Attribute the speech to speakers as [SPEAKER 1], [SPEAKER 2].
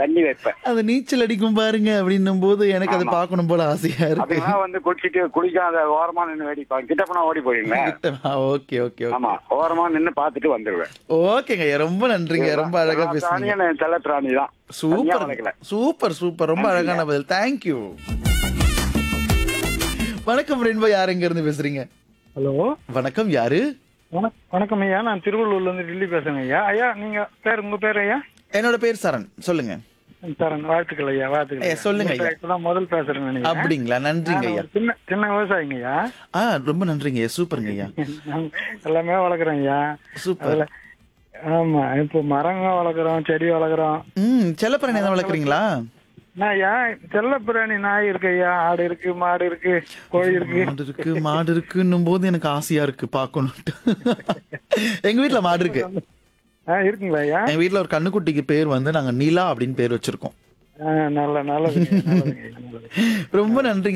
[SPEAKER 1] தண்ணி வைப்பேன்
[SPEAKER 2] அது நீச்சல் அடிக்கும் பாருங்க அப்படின்னும் போது எனக்கு அதை பார்க்கணும் போல ஆசையா இருக்கு
[SPEAKER 1] அதுக்கெல்லாம் வந்து குளிச்சுட்டு குளிக்காத ஓரமா நின்று வேடிப்பாங்க கிட்ட போனா ஓடி போயிடுங்களேன்
[SPEAKER 2] ஓகே ஓகே ஓகே
[SPEAKER 1] ஆமா ஓரமா நின்னு பாத்துட்டு வந்துருவேன்
[SPEAKER 2] ஓகேங்க ஐயா ரொம்ப நன்றிங்க ரொம்ப அழகா
[SPEAKER 1] நான்
[SPEAKER 2] பேசுனீங்க
[SPEAKER 1] பிராணியே நான் செல்ல பிராணி தான் தனியா
[SPEAKER 2] சூப்பர்
[SPEAKER 1] வளர்க்கல.
[SPEAKER 2] சூப்பர் சூப்பர் ரொம்ப அழகான பதில் தேங்க்யூ வணக்கம் ரென்பா யார் எங்க இருந்து பேசுறீங்க
[SPEAKER 3] ஹலோ
[SPEAKER 2] வணக்கம் யாரு
[SPEAKER 3] வணக் வணக்கம் ஐயா நான் திருவள்ளூர்ல இருந்து டெல்லி பேசுறேங்க ஐயா ஐயா நீங்க பேர் உங்க பேர் ஐயா
[SPEAKER 2] என்னோட பேர் சரண் சொல்லுங்க
[SPEAKER 3] தரேன் வாழ்த்துக்கள் ஐயா வாழ்த்துக்கள்
[SPEAKER 2] ஐயா, சொல்லுங்க ஐயா.
[SPEAKER 3] இப்பதான் முதல் பேசுறேன் நினைக்கிறேன்
[SPEAKER 2] அப்படிங்களா நன்றிங்க
[SPEAKER 3] நான்
[SPEAKER 2] ஐயா
[SPEAKER 3] ஒரு சின்ன சின்ன விவசாயிங்க ஐயா
[SPEAKER 2] ஆ ரொம்ப நன்றிங்க ஐயா சூப்பர்ங்க ஐயா
[SPEAKER 3] நான் எல்லாமே வளர்க்குறேன் ஐயா
[SPEAKER 2] சூப்பர்
[SPEAKER 3] அதுல ஆமா இப்போ மரங்க வளர்க்குறோம் செடி வளர்க்குறோம்
[SPEAKER 2] ம் செல்லப்பிராணி எதாவது வளர்க்குறீங்களா
[SPEAKER 3] நான் ஐயா செல்ல பிராணி நாய் இருக்கு ஐயா ஆடு இருக்கு மாடு இருக்கு கோழி இருக்கு
[SPEAKER 2] மாடு இருக்கு மாடு இருக்குன்னும் போது எனக்கு ஆசையா இருக்கு பார்க்கணும்ட்டு எங்க வீட்ல மாடு இருக்கு
[SPEAKER 3] ஆ இருக்குங்களா ஐயா
[SPEAKER 2] எங்க வீட்ல ஒரு கண்ணுக்குட்டிக்கு பேர் வந்து நாங்க நீலா அப்படின்னு பேர் வச்சிருக்கோம்
[SPEAKER 3] ஆ, நல்ல நல்லது நல்லதுங்க ஐயா, நல்லது
[SPEAKER 2] ரொம்ப நன்றிங்க